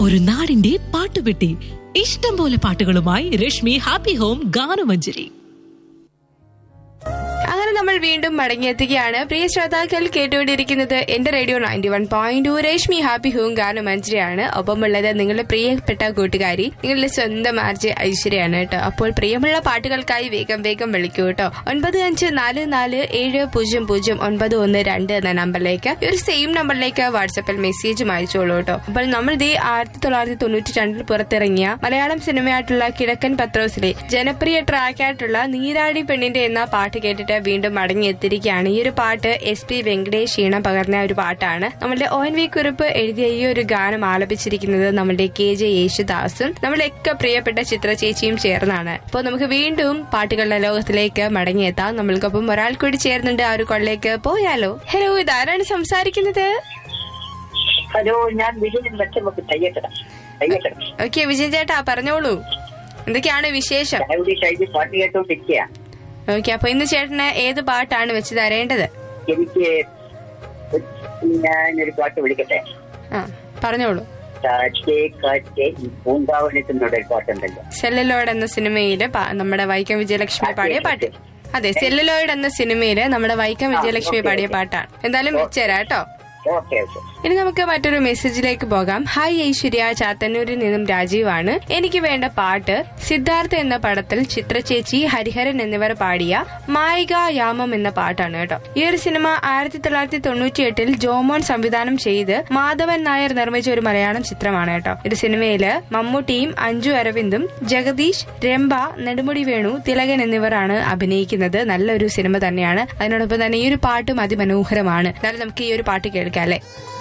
ഒരു നാടിന്റെ പാട്ടുപെട്ടി ഇഷ്ടം പോലെ പാട്ടുകളുമായി രശ്മി ഹാപ്പി ഹോം ഗാനമഞ്ജരി അങ്ങനെ നമ്മൾ വീണ്ടും മടങ്ങിയെത്തുകയാണ് പ്രിയ ശ്രോതാക്കൾ കേട്ടുകൊണ്ടിരിക്കുന്നത് എന്റെ radio ninety one point Reshmi happy home ഗാനം മഞ്ജരിയാണ് ഒപ്പമുള്ളത് നിങ്ങളുടെ പ്രിയപ്പെട്ട കൂട്ടുകാരി നിങ്ങളുടെ സ്വന്തം ആർജെ ഐശ്വര്യാണ് കേട്ടോ അപ്പോൾ പ്രിയമുള്ള പാട്ടുകൾക്കായി വേഗം വേഗം വിളിക്കൂ കേട്ടോ ഒൻപത് അഞ്ച് നാല് നാല് ഏഴ് പൂജ്യം പൂജ്യം ഒൻപത് ഒന്ന് രണ്ട് എന്ന നമ്പറിലേക്ക് ഈ ഒരു സെയിം നമ്പറിലേക്ക് വാട്സപ്പിൽ മെസ്സേജും അയച്ചോളൂ കേട്ടോ അപ്പോൾ നമ്മൾ ഇതേ ആയിരത്തി തൊള്ളായിരത്തി തൊണ്ണൂറ്റി രണ്ടിൽ പുറത്തിറങ്ങിയ മലയാളം സിനിമയായിട്ടുള്ള കിഴക്കൻ പത്രോസിലെ ജനപ്രിയ ട്രാക്കായിട്ടുള്ള നീരാടി പെണ്ണിന്റെ എന്ന പാട്ട് കേട്ടിട്ട് വീണ്ടും മടങ്ങിയെത്തിയിരിക്കുകയാണ് ഈ ഒരു പാട്ട് എസ് പി വെങ്കടേഷ് ഈണം പകർന്ന ഒരു പാട്ടാണ് നമ്മുടെ ഒ എൻ വി കുറിപ്പ് എഴുതിയ ഈ ഒരു ഗാനം ആലപിച്ചിരിക്കുന്നത് നമ്മുടെ കെ ജെ യേശുദാസും നമ്മളെയൊക്കെ പ്രിയപ്പെട്ട ചിത്ര ചേച്ചിയും ചേർന്നാണ് അപ്പോൾ നമുക്ക് വീണ്ടും പാട്ടുകളുടെ ലോകത്തിലേക്ക് മടങ്ങിയെത്താം നമ്മൾക്കൊപ്പം ഒരാൾ കൂടി ചേർന്നുണ്ട് ആ ഒരു കൊള്ളിലേക്ക് പോയാലോ ഹലോ ഇതാരാണ് സംസാരിക്കുന്നത് ഹലോ ഞാൻ വിജയൻ ലക്ഷമൊക്കെ തയ്യക്കട തയ്യക്കട ഓക്കെ വിജയൻ ചേട്ടാ പറഞ്ഞോളൂ എന്തൊക്കെയാണ് വിശേഷം ചായകുടി കഴിഞ്ഞ് പാട്ട് കേട്ടോണ്ടിരിക്കുക ഓക്കെ അപ്പൊ ഇന്ന് ചേട്ടന് ഏത് പാട്ടാണ് വെച്ച് തരേണ്ടത് എനിക്ക് ഞാനൊരു പാട്ട് വിളിക്കട്ടെ ആ പറഞ്ഞോളൂ കാറ്റേ കാറ്റേ ഈ പൂങ്കാവനത്തിനോട് ഒരു പാട്ടുണ്ടല്ലോ സെല്ലുലോയിഡ് എന്ന സിനിമയില് പ- നമ്മുടെ വൈക്കം വിജയലക്ഷ്മി പാടിയ പാട്ട് അതെ സെല്ലുലോയിഡ് എന്ന സിനിമയില് നമ്മുടെ വൈക്കം വിജയലക്ഷ്മി പാടിയ പാട്ടാണ് എന്തായാലും വെച്ചുതരാം കേട്ടോ ഓക്കെ ഓക്കെ ഇനി നമുക്ക് മറ്റൊരു മെസ്സേജിലേക്ക് പോകാം ഹായ് ഐശ്വര്യ ചാത്തന്നൂരിൽ നിന്നും രാജീവാണ് എനിക്ക് വേണ്ട പാട്ട് സിദ്ധാർത്ഥ എന്ന പടത്തിൽ ചിത്രചേച്ചി ഹരിഹരൻ എന്നിവർ പാടിയ മായിക യാമം എന്ന പാട്ടാണ് കേട്ടോ ഈ ഒരു സിനിമ ആയിരത്തി തൊള്ളായിരത്തി തൊണ്ണൂറ്റി എട്ടിൽ ജോമോൻ സംവിധാനം ചെയ്ത് മാധവൻ നായർ നിർമ്മിച്ച ഒരു മലയാളം ചിത്രമാണ് കേട്ടോ ഇത് സിനിമയില് മമ്മൂട്ടിയും അഞ്ജു അരവിന്ദും ജഗദീഷ് രംഭ നെടുമുടി വേണു തിലകൻ എന്നിവരാണ് അഭിനയിക്കുന്നത് നല്ലൊരു സിനിമ തന്നെയാണ് അതിനോടൊപ്പം തന്നെ ഈ ഒരു പാട്ടും അതിമനോഹരമാണ് എന്നാലും നമുക്ക് ഈ ഒരു പാട്ട് കേൾക്കാം അല്ലേ